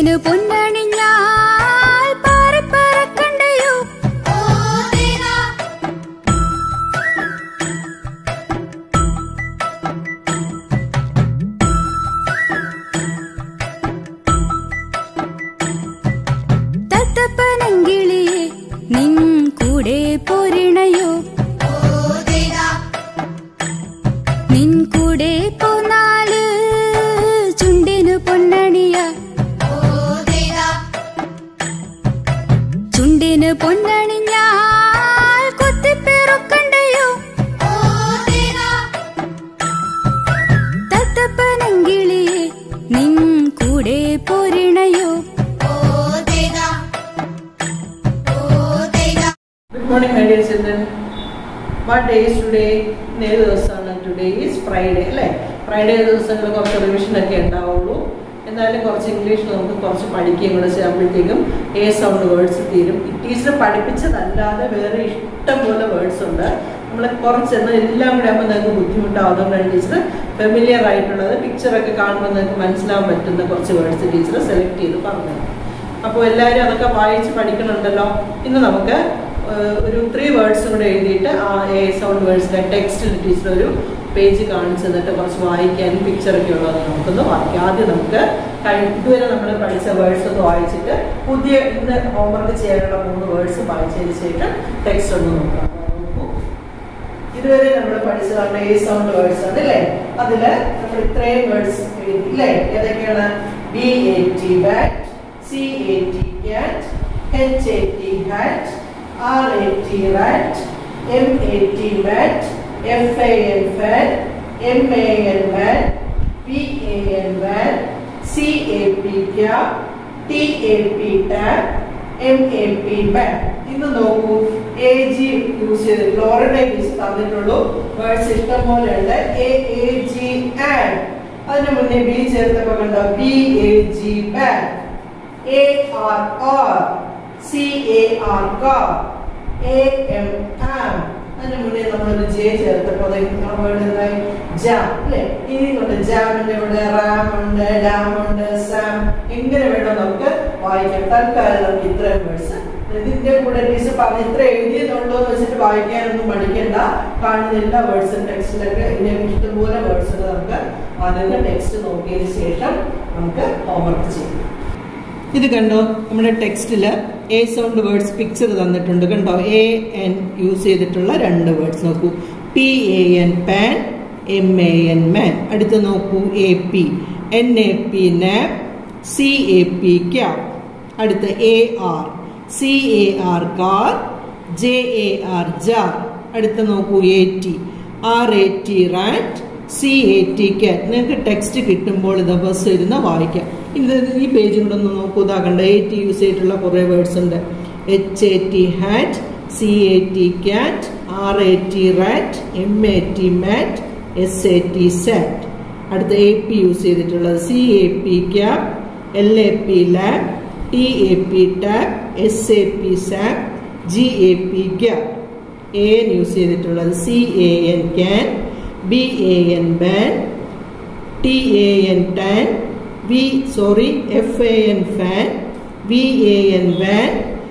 ചുണ്ടിന് പൊന്നണിഞ്ഞാൽ പാറിപ്പറക്കണ്ടയോ തത്തപ്പനങ്കിളിയെ നിൻ കൂടെ പോരിണയോ നിൻ കൂടെ പോന്നാല് ചുണ്ടിന് പൊന്നണിയ ചുണ്ടിന് പൊന്നണിഞ്ഞാൽ കൊത്തിപ്പെറുക്കണ്ടയോ തത്തപ്പനങ്കിളിയെ നിൻ കൂടെ പോരിണയോ Good morning, my dear children. What day is today? ഇന്ന് ഏത് ദിവസമാണ് ടുഡേ ഈസ് ഫ്രൈഡേ അല്ലേ ഫ്രൈഡേ ദിവസങ്ങളിൽ കുറച്ച് റിവിഷൻ ഒക്കെ ഉണ്ടാവുള്ളൂ എന്നാലും കുറച്ച് ഇംഗ്ലീഷ് നമുക്ക് കുറച്ച് പഠിക്കുകയും കൂടെ ചെയ്യുമ്പോഴത്തേക്കും എ സൗണ്ട് വേർഡ്സ് തീരും ടീച്ചർ പഠിപ്പിച്ചതല്ലാതെ വേറെ ഇഷ്ടം പോലെ വേർഡ്സ് ഉണ്ട് നമ്മൾ കുറച്ചെന്ന് എല്ലാം കൂടെ ആകുമ്പോൾ നിങ്ങൾക്ക് ബുദ്ധിമുട്ടാവുന്നതുകൊണ്ടാണ് ടീച്ചർ ഫെമിലിയർ ആയിട്ടുള്ളത് പിക്ചറൊക്കെ കാണുമ്പോൾ നിങ്ങൾക്ക് മനസ്സിലാവാൻ പറ്റുന്ന കുറച്ച് വേർഡ്സ് ടീച്ചർ സെലക്ട് ചെയ്ത് പറഞ്ഞത് അപ്പോൾ എല്ലാവരും അതൊക്കെ വായിച്ച് പഠിക്കണുണ്ടല്ലോ ഇന്ന് നമുക്ക് ഏഹ്, ഒരു ത്രീ വേർഡ്സും കൂടെ എഴുതിയിട്ട് ആ എ സൗണ്ട് വേർഡ്സിലെ ടെക്സ്റ്റിൽ ടീച്ചർ ഒരു പേജ് കാണിച്ചു തന്നിട്ട് കുറച്ച് വായിക്കാനും പിക്ചറൊക്കെ ഉള്ളത് നമുക്കൊന്ന് വായിക്കാം ആദ്യം നമുക്ക് കഴി ഇതുവരെ നമ്മൾ പഠിച്ച വേർഡ്സ് ഒന്ന് വായിച്ചിട്ട് പുതിയ ഇന്ന് ഹോംവർക്ക് ചെയ്യാനുള്ള മൂന്ന് വേർഡ്സ് വായിച്ചതിന് ശേഷം ടെക്സ്റ്റ് ഒന്ന് നോക്കാം നോക്കൂ. ഇതുവരെ നമ്മൾ പഠിച്ചതാണ് എ സൗണ്ട് വേർഡ്സ് ആണ് അല്ലേ അതില് നമ്മൾ ഇത്രയും വേർഡ്സ് എഴുതി അല്ലേ ഏതൊക്കെയാണ് B A T bat C A T cat H A T hat R A T rat M A T mat F A N fan M A N man P A N van C A P cap T A P tap M A P ban ഇന്ന് നോക്കൂ A G use ചെയ്ത് ഫ്ലോറിഡ use തന്നിട്ടുള്ളൂ words ഇഷ്ടം പോലെ ഉണ്ട് A A G and അതിന് മുന്നേ ബി ചേർത്തപ്പോ കണ്ടോ B A G ban A R R C A R car A M am അതിന് മുന്നേ നമ്മളൊരു ജെ ചേർത്തപ്പോൾ വേർഡ് എന്തായി ജാം അല്ലേ ഇനി കൊണ്ട് ജാമിന്റെ ഇവിടെ റാം ഉണ്ട് ഡാം ഉണ്ട് സാം എങ്ങനെ വേണോ നമുക്ക് വായിക്കാം തൽക്കാലം നമുക്ക് ഇത്രയും വേർഡ്സ് ഇതിന്റെ കൂടെ ടീച്ചർ പറഞ്ഞ് ഇത്ര എഴുതിയതുണ്ടോ എന്ന് വെച്ചിട്ട് വായിക്കാനൊന്നും പഠിക്കണ്ട കാണുന്ന എല്ലാ വേർഡ്സും ടെക്സ്റ്റിലൊക്കെ ഇതിനെ ഇഷ്ടംപോലെ വേർഡ്സ് ഉണ്ട് നമുക്ക് അതിന്റെ ടെക്സ്റ്റ് നോക്കിയതിന് ശേഷം നമുക്ക് ഹോംവർക്ക് ചെയ്യാം ഇത് കണ്ടോ നമ്മുടെ ടെക്സ്റ്റിൽ എ സൗണ്ട് വേർഡ്സ് പിക്ചർ തന്നിട്ടുണ്ട് കണ്ടോ എ എൻ യൂസ് ചെയ്തിട്ടുള്ള രണ്ട് വേർഡ്സ് നോക്കൂ P A N pan M A N man അടുത്ത് നോക്കൂ A P N A P nap C A P cap അടുത്ത് A R C A R car J A R jar അടുത്ത് നോക്കൂ A T R A T rat C A T cat നിങ്ങൾക്ക് text കിട്ടുമ്പോൾ ഇത് bus ഇരുന്ന് വായിക്കാം ഇത് ഈ പേജും കൂടെ ഒന്ന് നോക്കൂ ഇതാ കണ്ട എ ടി യൂസ് ചെയ്തിട്ടുള്ള കുറേ വേർഡ്സ് ഉണ്ട് H A T hat C A T cat R A T rat M A T mat S A T sat അടുത്ത എ പി യൂസ് ചെയ്തിട്ടുള്ളത് C A P cap L A P lab T A P tap S A P sap G A P gap A N use ചെയ്തിട്ടുള്ളത് C A N can B A N ban T A N tan V sorry F A N fan V A N van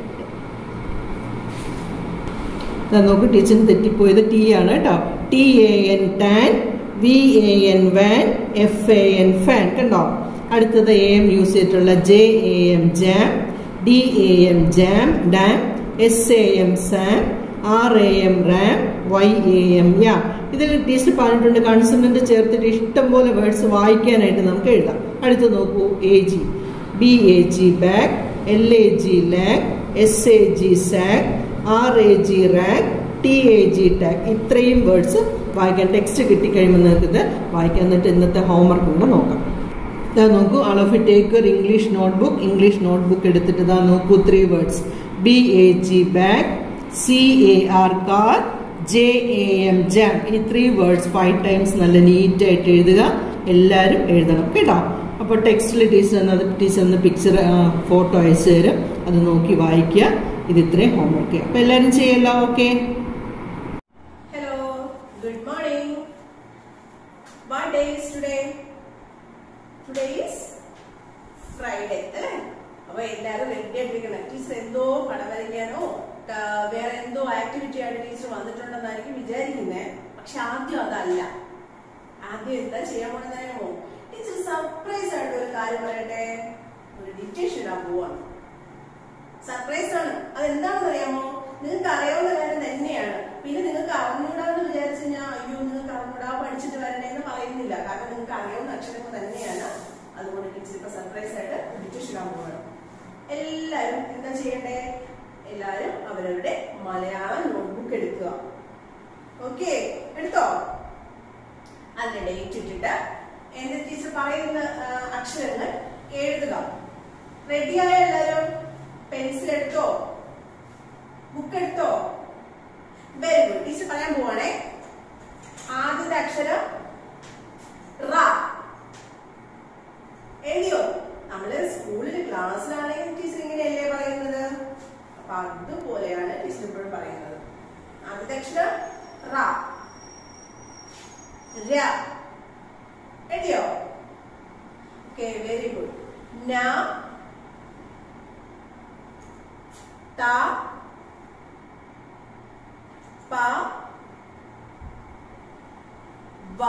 നോക്ക് ടീച്ചറിന് തെറ്റിപ്പോയത് T ആണ് കേട്ടോ T A N tan V A N van F A N fan കണ്ടോ അടുത്തത് A M use ചെയ്തിട്ടുള്ള J A M jam D A M jam dam S A M sam R A M ram Y A M yam ഇതിൽ teacher പറഞ്ഞിട്ടുണ്ട് consonant ചേർത്തിട്ട് ഇഷ്ടം പോലെ words വായിക്കാനായിട്ട് നമുക്ക് എഴുതാം അടുത്ത് നോക്കൂ A G B A G bag L A G lag S A G sag R A G rag T A G tag ഇത്രയും വേർഡ്സ് വായിക്കാൻ ടെക്സ്റ്റ് കിട്ടിക്കഴിയുമ്പോൾ നിങ്ങൾക്ക് ഇത് വായിക്കാൻ എന്നിട്ട് ഇന്നത്തെ ഹോംവർക്ക് കൂടെ നോക്കാം ഇതാ നോക്കൂ all of take your English notebook English notebook എടുത്തിട്ട് ഇതാ നോക്കൂ three words B A G bag C A R car J A M jam ഈ ത്രീ വേർഡ്സ് ഫൈവ് ടൈംസ് നല്ല നീറ്റായിട്ട് എഴുതുക എല്ലാവരും എഴുതണം കേട്ടോ അപ്പോൾ ടെക്സ്റ്റിൽ ടീച്ചർ എന്നത് ടീച്ചർ എന്ന പിക്ചർ ഫോട്ടോ അയച്ചു തരും അത് നോക്കി വായിക്കുക ഇത് ഇത്രയും ഹോംവർക്ക് ചെയ്യുക അപ്പോൾ എല്ലാവരും ചെയ്യല്ലോ okay Hello, good morning. What day is today? Today is Friday അല്ലേ അപ്പൊ എല്ലാരും റെഡി ആയിട്ടിരിക്കണം ടീച്ചർ എന്തോ പടം വരയ്ക്കാനോ ആ, വേറെ എന്തോ ആക്ടിവിറ്റി ആയിട്ട് ടീച്ചർ വന്നിട്ടുണ്ടെന്നായിരിക്കും വിചാരിക്കുന്നത് പക്ഷെ ആദ്യം അതല്ല ആദ്യം എന്താ ചെയ്യാൻ പോണെന്നറിയാമോ ടീച്ചർ സർപ്രൈസ് ആയിട്ട് ഒരു കാര്യം പറയട്ടെ ഒരു ഡിറ്റേഷൻ ഇടാൻ പോവാണ് സർപ്രൈസ് ആണ് അതെന്താണെന്ന് അറിയാമോ നിങ്ങൾക്ക് അറിയാവുന്ന കാര്യം തന്നെയാണ് പിന്നെ നിങ്ങൾക്ക് അറിഞ്ഞൂടാന്ന് വിചാരിച്ചു ഞാൻ അയ്യോ നിങ്ങൾക്ക് അറിഞ്ഞൂടാ പഠിച്ചിട്ട് വരണേ എന്ന് പറയുന്നില്ല കാരണം നിങ്ങൾക്ക് അറിയാവുന്ന അക്ഷരങ്ങൾ തന്നെയാണ് അതുകൊണ്ട് ടീച്ചർ ഇപ്പൊ സർപ്രൈസ് ആയിട്ട് ഡിറ്റേഷൻ ഇടാൻ പോവാണ് എല്ലാരും എന്താ ചെയ്യണ്ടേ എല്ലാരും അവരവരുടെ മലയാളം നോട്ട്ബുക്ക് എടുക്കുക ഓക്കെ എടുത്തോ അതിന്റെ ഡേറ്റ് ഇട്ടിട്ട് എന്റെ ടീച്ചർ പറയുന്ന ആ, അക്ഷരങ്ങൾ എഴുതുക റെഡിയായ എല്ലാരും പെൻസിൽ എടുത്തോ ബുക്ക് എടുത്തോ വെരി ഗുഡ് ടീച്ചർ പറയാൻ പോവാണേ ആദ്യത്തെ അക്ഷരം റ എഴുതിയോ നമ്മള് സ്കൂളിൽ ക്ലാസ്സിലാണെങ്കിൽ ടീച്ചർ ഇങ്ങനെയല്ലേ പറയുന്നത് അപ്പൊ അതുപോലെയാണ് ടീച്ചർ ഇപ്പോഴും പറയുന്നത് ആദ്യത്തെ അക്ഷരം റ ര എഴുതിയോ ഓക്കെ വെരി ഗുഡ് ന ത പ വ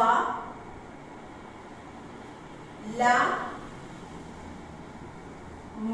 ല മ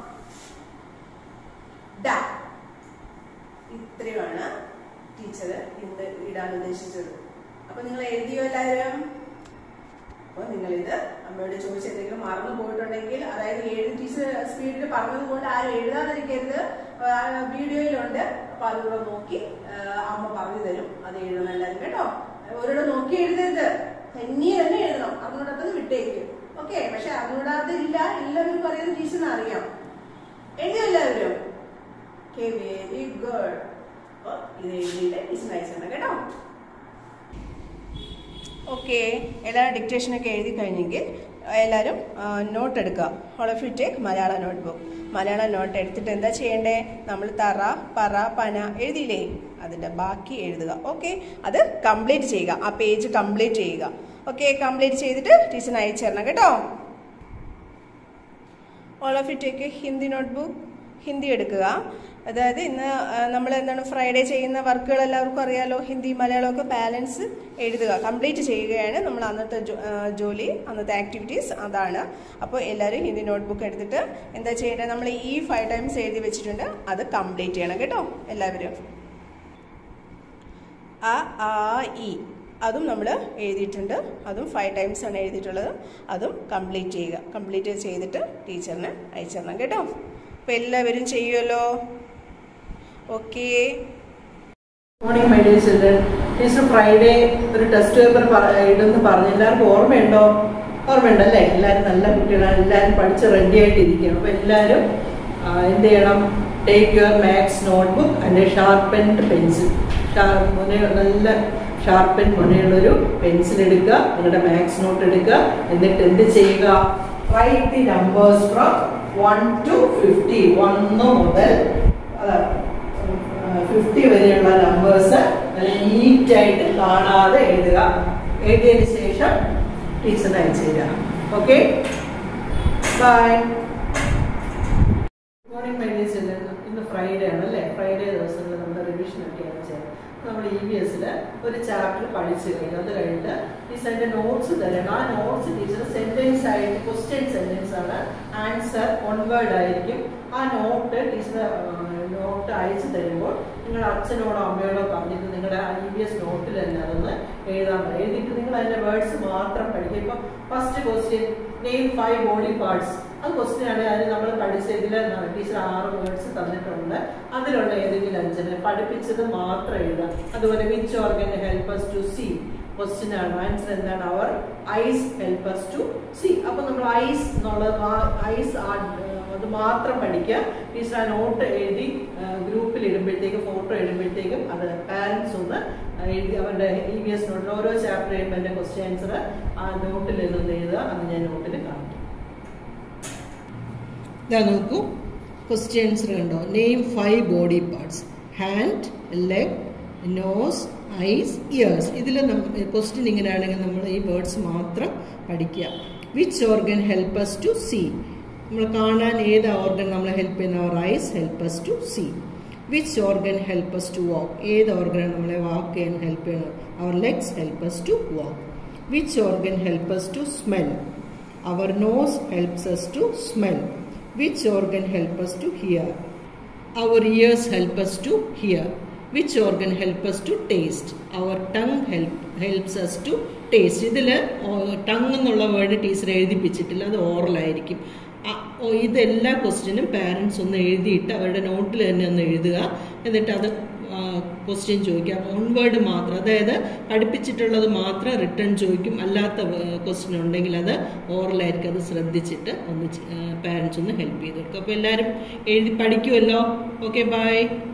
ഡ ഇത്രയുമാണ് ടീച്ചർ ഇന്ന് ഇടാൻ ഉദ്ദേശിച്ചത് അപ്പൊ നിങ്ങൾ എഴുതിയോ എല്ലാവരും അപ്പൊ നിങ്ങൾ ഇത് അമ്മയോട് ചോദിച്ച് എന്തെങ്കിലും മറന്നു പോയിട്ടുണ്ടെങ്കിൽ അതായത് ഏഴ് ടീച്ചർ സ്പീഡിൽ പറഞ്ഞത് കൊണ്ട് ആരും എഴുതാതിരിക്കരുത് ആ, വീഡിയോയിലുണ്ട് അപ്പൊ അതുകൂടെ നോക്കി ആ, അമ്മ പറഞ്ഞു തരും അത് എഴുതണം എല്ലാവരും കേട്ടോ ഒരിടം നോക്കി എഴുതരുത് തനിയെ തന്നെ എഴുതണം അറിഞ്ഞൂടാത്തത് വിട്ടേക്കും ഓക്കെ പക്ഷെ അറിഞ്ഞൂടാത്തില്ല എല്ലാവരും പറയുന്നത് ടീച്ചറിന് അറിയാം എഴുതിയോ എല്ലാവരും ഓക്കെ വെരി ഗുഡ് അപ്പൊ ഇത് എഴുതിയിട്ട് ടീച്ചറിന് അയച്ചു തരണം കേട്ടോ ഓക്കെ എല്ലാവരും ഡിക്റ്റേഷനൊക്കെ എഴുതി കഴിഞ്ഞെങ്കിൽ എല്ലാവരും നോട്ട് എടുക്കുക ഓൾ ഓഫ് യു ടേക്ക് മലയാള നോട്ട് ബുക്ക് മലയാള നോട്ട് എടുത്തിട്ട് എന്താ ചെയ്യേണ്ടേ നമ്മൾ തറ പറ പന എഴുതിയില്ലേ അതിൻ്റെ ബാക്കി എഴുതുക ഓക്കെ അത് കംപ്ലീറ്റ് ചെയ്യുക ആ പേജ് കംപ്ലീറ്റ് ചെയ്യുക ഓക്കെ കംപ്ലീറ്റ് ചെയ്തിട്ട് ടീച്ചറിന് അയച്ചു തരണം കേട്ടോ all of you take Hindi note book Hindi എടുക്കുക അതായത് ഇന്ന് നമ്മൾ എന്താണ് ഫ്രൈഡേ ചെയ്യുന്ന വർക്കുകൾ എല്ലാവർക്കും അറിയാലോ ഹിന്ദി മലയാളമൊക്കെ ബാലൻസ് എഴുതുക കംപ്ലീറ്റ് ചെയ്യുകയാണ് നമ്മൾ അന്നത്തെ ജോ- ആ, ജോലി അന്നത്തെ ആക്ടിവിറ്റീസ് അതാണ് അപ്പോൾ എല്ലാവരും ഹിന്ദി നോട്ട്ബുക്ക് എടുത്തിട്ട് എന്താ ചെയ്യേണ്ടത് നമ്മൾ ഈ ഫൈവ് ടൈംസ് എഴുതി വെച്ചിട്ടുണ്ട് അത് കംപ്ലീറ്റ് ചെയ്യണം കേട്ടോ എല്ലാവരും അ ആ ഇ അതും നമ്മൾ എഴുതിയിട്ടുണ്ട് അതും ഫൈവ് ടൈംസ് ആണ് എഴുതിയിട്ടുള്ളത് അതും കംപ്ലീറ്റ് ചെയ്യുക കംപ്ലീറ്റ് ചെയ്തിട്ട് ടീച്ചറിന് അയച്ചു തരണം കേട്ടോ അപ്പോൾ എല്ലാവരും ചെയ്യുമല്ലോ okay morning my dear children teacher Friday ഒരു ടെസ്റ്റ് പേപ്പർ ഇടുന്ന് പറഞ്ഞു എല്ലാവർക്കും ഓർമ്മയുണ്ടോ ഓർമ്മയുണ്ടല്ലേ എല്ലാവരും നല്ല കുട്ടികളാണ് എല്ലാവരും പഠിച്ച് റെഡി ആയിട്ടിരിക്കണം അപ്പോൾ എല്ലാവരും ആ, എന്ത് ചെയ്യണം take your maths notebook and sharpened pencil മുനേ നല്ല ഷാർപ്പൻ മുനയുള്ളൊരു പെൻസിൽ എടുക്കുക നിങ്ങളുടെ മാത്സ് നോട്ട് എടുക്കുക എന്നിട്ട് എന്ത് ചെയ്യുക write the numbers from one to fifty ഒന്ന് മുതൽ അതാണ് ഫിഫ്റ്റി വരെയുള്ള നമ്പേഴ്സ് നല്ല നീറ്റായിട്ട് കാണാതെ എഴുതുക എഴുതിയതിന് ശേഷം ടീച്ചറിന് അയച്ചു തരിക okay bye morning my dear children ഇന്ന് ഫ്രൈഡേ ആണ് അല്ലേ ഫ്രൈഡേ ദിവസങ്ങളിൽ നമ്മുടെ റിവിഷൻ ഒക്കെയാണ് ചെയ്യുന്നത് നമ്മൾ ഇ വി എസിൽ ഒരു ചാപ്റ്റർ പഠിച്ചു കഴിഞ്ഞു അത് കഴിഞ്ഞിട്ട് ടീച്ചറിന്റെ നോട്ട്സ് തരണം ആ നോട്ട്സ് ടീച്ചർ സെന്റൻസ് ആയിട്ട് ക്വസ്റ്റ്യൻ സെന്റൻസ് ആണ് ആൻസർ വേർഡ് ആയിരിക്കും ആ നോട്ട് ടീച്ചർ നോട്ട് അയച്ചു തരുമ്പോൾ നിങ്ങൾ അച്ഛനോടോ അമ്മയോടോ പറഞ്ഞിട്ട് നിങ്ങളുടെ ഇ വി എസ് നോട്ടിൽ തന്നെ അതൊന്ന് എഴുതാൻ പറയും എഴുതിയിട്ട് നിങ്ങൾ അതിന്റെ വേർഡ്സ് മാത്രം പഠിക്കുക ഇപ്പൊ first question name five body parts അത് ക്വസ്റ്റ്യൻ ആണ് അതിന് നമ്മൾ പഠിച്ചതിൽ ടീച്ചർ ആറ് വേർഡ്സ് തന്നിട്ടുണ്ട് അതിലുള്ള ഏതെങ്കിലും അഞ്ചിന് പഠിപ്പിച്ചത് മാത്രം എഴുതാം അതുപോലെ which organ helps to see question ആണ് ആൻസർ എന്താണ് our eyes helps to see അപ്പൊ നമ്മൾ ഐസ് എന്നുള്ളത് ഐസ് അത് മാത്രം പഠിക്കുക ടീച്ചർ ആ നോട്ട് എഴുതി ഗ്രൂപ്പിൽ ഇടുമ്പോഴത്തേക്ക് ഫോട്ടോ ഇടുമ്പോഴത്തേക്കും അത് പാരൻസ് ഒന്ന് എഴുതി അവരുടെ ഇ വി എസ് നോട്ടിൽ ഓരോ ചാപ്റ്റർ ചെയ്യുമ്പോൾ എൻ്റെ ക്വസ്റ്റ്യൻ ആൻസർ ആ നോട്ടിൽ നിന്ന് എഴുതുക അത് ഞാൻ നോട്ടിൽ കാണിക്കും ഇതാ നോക്കൂ ക്വസ്റ്റ്യൻ ആൻസർ കണ്ടോ name five body parts hand leg nose eyes ears ഇതിൽ ക്വസ്റ്റ്യൻ ഇങ്ങനെയാണെങ്കിൽ നമ്മൾ ഈ വേർഡ്സ് മാത്രം പഠിക്കുക which organ help us to see നമ്മൾ കാണാൻ ഏത് ഓർഗൻ നമ്മളെ ഹെൽപ്പ് ചെയ്യുന്ന our eyes help us to see which organ help us to walk ഏത് ഓർഗൻ നമ്മളെ വാക്ക് ചെയ്യാൻ ഹെൽപ്പ് ചെയ്യണം our legs help us to walk which organ help us to smell our nose helps us to smell which organ help us to hear our ears help us to hear which organ help us to taste our tongue help helps us to taste ഇതിൽ tongue എന്നുള്ള word teacher എഴുതിപ്പിച്ചിട്ടില്ല അത് ഓറലായിരിക്കും ഇതെല്ലാ ക്വസ്റ്റ്യനും parents ഒന്ന് എഴുതിയിട്ട് അവരുടെ നോട്ടിൽ തന്നെ ഒന്ന് എഴുതുക എന്നിട്ട് അത് ക്വസ്റ്റ്യൻ ചോദിക്കുക വൺ വേർഡ് മാത്രം അതായത് പഠിപ്പിച്ചിട്ടുള്ളത് മാത്രം റിട്ടേൺ ചോദിക്കും അല്ലാത്ത ക്വസ്റ്റ്യൻ ഉണ്ടെങ്കിൽ അത് ഓറലായിരിക്കും അത് ശ്രദ്ധിച്ചിട്ട് ഒന്ന് പാരൻസ് ഒന്ന് ഹെൽപ്പ് ചെയ്ത് കൊടുക്കും അപ്പോൾ എല്ലാവരും എഴുതി പഠിക്കുമല്ലോ ഓക്കെ ബൈ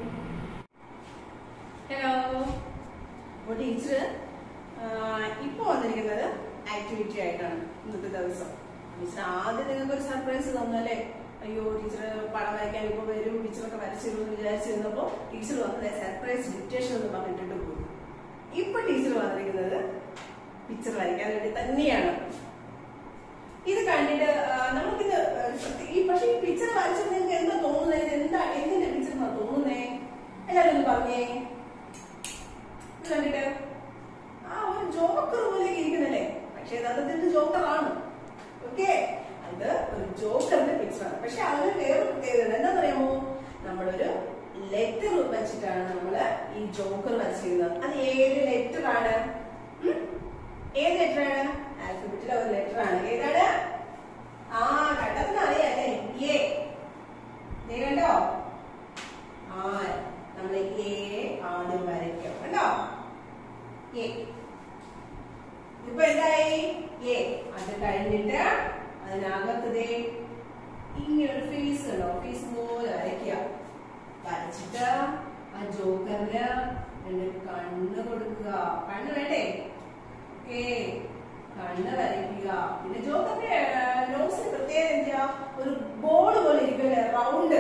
ഹലോ അപ്പോൾ ടീച്ചർ ഇപ്പൊ വന്നിരിക്കുന്നത് ആക്ടിവിറ്റി ആയിട്ടാണ് ഇന്നത്തെ ദിവസം ടീച്ചർ ആദ്യം നിങ്ങൾക്ക് ഒരു സർപ്രൈസ് തന്നല്ലേ അയ്യോ ടീച്ചർ പടം വരയ്ക്കാൻ ഇപ്പൊ വരും ടീച്ചറൊക്കെ വരച്ചിരുന്നു വിചാരിച്ചിരുന്നപ്പോ ടീച്ചർ വന്നത് സർപ്രൈസ് ഡിക്റ്റേഷൻ എന്ന് പറഞ്ഞിട്ടുണ്ട് പോയി ഇപ്പൊ ടീച്ചർ വന്നിരിക്കുന്നത് പിക്ചർ വരയ്ക്കാൻ വേണ്ടി തന്നെയാണ് ഇത് കണ്ടിട്ട് ആ, നമുക്കിത് ഒരു പ്രത്യേക- ഈ പക്ഷേ ഈ പിക്ചർ വരച്ചത് നിങ്ങൾക്ക് എന്താ തോന്നുന്നത് ഇത് എന്താ എന്തിന്റെ പിക്ചർ എന്നാ തോന്നുന്നേ എല്ലാവരും ഒന്ന് പറഞ്ഞേ ഇത് കണ്ടിട്ട് ആ ഒരു ജോക്കർ പോലെ ഇരിക്കുന്നല്ലേ പക്ഷെ യഥാർത്ഥത്തിൽ ജോക്കറാണ് ഓക്കെ അത് ഒരു ജോക്കറിന്റെ പിക്ചറാണ് പക്ഷെ അതിന് വേറെ പ്രത്യേകത ഉണ്ട് എന്താ പറയാമോ നമ്മളൊരു ലെറ്റർ വെച്ചിട്ടാണ് നമ്മള് ഈ ജോക്കർ വരച്ചിരുന്നത് അത് ഏത് ലെറ്റർ ആണ് ഉം? ഏത് ലെറ്റർ ആണ് ആൽഫബറ്റിലെ ഒരു ലെറ്റർ ആണ് ഏതാണ് ആ കണ്ടത്തിന് അറിയാല്ലേ എ ദേ കണ്ടോ ആ നമ്മൾ എ ആദ്യം വരയ്ക്കും കണ്ടോ എ ഇപ്പൊ എന്തായി എ അത് കഴിഞ്ഞിട്ട് അതിനകത്ത് ദേ ഇങ്ങനെ ഒരു ഫേസ് ഉണ്ടോ ഫേസ് പോലെ വരയ്ക്കുക വരച്ചിട്ട് ആ ജോക്കറിന് രണ്ട് കണ്ണ് കൊടുക്കുക കണ്ണ് വേണ്ടേ ഓക്കേ കണ്ണ് വരയ്ക്കുക പിന്നെ ജോക്കറിന്റെ നോസിന് പ്രത്യേകത എന്താ ഒരു ബോൾ പോലെ ഇരിക്കുമല്ലേ റൗണ്ട്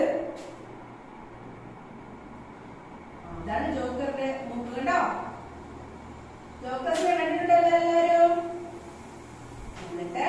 അതാണ് ജോക്കറിന്റെ മുഖം കണ്ടോ ജോക്കറിനെ കണ്ടിട്ടുണ്ടല്ലോ എല്ലാവരും എന്നിട്ട്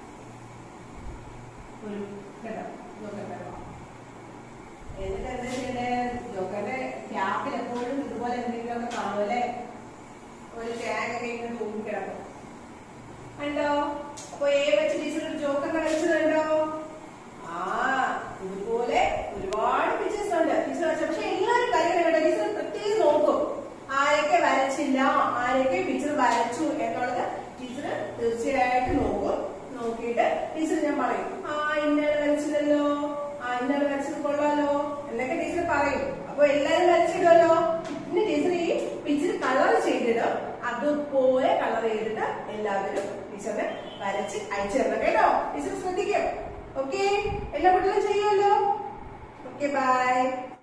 ഒരു കേട്ടോ ജോക്കറിന്റെ മുഖം. എന്നിട്ട് എന്താ ചെയ്യണ്ടേ ജോക്കറിന്റെ ക്യാപ്പിൽ എപ്പോഴും ഇതുപോലെ എന്തെങ്കിലുമൊക്കെ കാണുമല്ലേ ഒരു ടാഗ് ഒക്കെ ഇങ്ങനെ തൂങ്ങി കിടക്കും കണ്ടോ അപ്പൊ ഏ വെച്ച് ടീച്ചർ ഒരു ജോക്കർ കളിച്ചത് കണ്ടോ ആ ഇതുപോലെ ഒരുപാട് പിക്ചേഴ്സ് ഉണ്ട് ടീച്ചർ വരച്ച പക്ഷെ എല്ലാവരും കളിക്കണം കേട്ടോ ടീച്ചർ പ്രത്യേകം നോക്കും ആരൊക്കെ വരച്ചില്ല ആരൊക്കെ പിക്ചർ വരച്ചു എന്നുള്ളത് ടീച്ചർ തീർച്ചയായിട്ടും നോക്കും നോക്കിയിട്ട് ടീച്ചർ ഞാൻ പറയും ആ ഇന്നയാള് വരച്ചില്ലല്ലോ ആ ഇന്നയാള് വരച്ചത് കൊള്ളാലോ എന്നൊക്കെ ടീച്ചർ പറയും അപ്പൊ എല്ലാരും വരച്ചിടുമല്ലോ പിന്നെ ടീച്ചർ ഈ പിക്ചർ കളർ ചെയ്തിടും അതുപോലെ കളർ ചെയ്തിട്ട് എല്ലാവരും ടീച്ചറിനെ വരച്ച് അയച്ചു തരണം കേട്ടോ ടീച്ചർ ശ്രദ്ധിക്കും ഓക്കെ എല്ലാ കുട്ടികളും ചെയ്യുമല്ലോ ഓക്കെ ബൈ